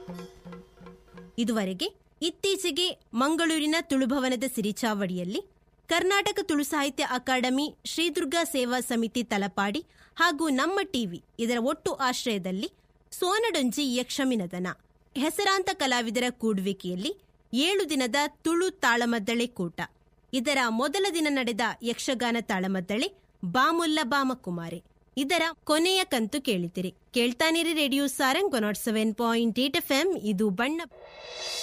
ಇದುವರೆಗೆ ಇತ್ತೀಚೆಗೆ ಮಂಗಳೂರಿನ ತುಳುಭವನದ ಸಿರಿಚಾವಡಿಯಲ್ಲಿ ಕರ್ನಾಟಕ ತುಳು ಸಾಹಿತ್ಯ ಅಕಾಡೆಮಿ ಶ್ರೀದುರ್ಗಾ ಸೇವಾ ಸಮಿತಿ ತಲಪಾಡಿ ಹಾಗೂ ನಮ್ಮ ಟಿವಿ ಇದರ ಒಟ್ಟು ಆಶ್ರಯದಲ್ಲಿ ಸೋನಡೊಂಜಿ ಯಕ್ಷಮಿನದನ ಹೆಸರಾಂತ ಕಲಾವಿದರ ಕೂಡುವಿಕೆಯಲ್ಲಿ ಏಳು ದಿನದ ತುಳು ತಾಳಮದ್ದಳೆ ಕೂಟ ಇದರ ಮೊದಲ ದಿನ ನಡೆದ ಯಕ್ಷಗಾನ ತಾಳಮದ್ದಳೆ ಬಾಮುಲ್ಲ ಬಾಮಕುಮಾರಿ ಇದರ ಕೊನೆಯ ಕಂತು ಕೇಳಿದಿರಿ ಕೇಳ್ತಾನಿರಿ radio Sarang one nought seven point eight F M ಇದು ಬಣ್ಣ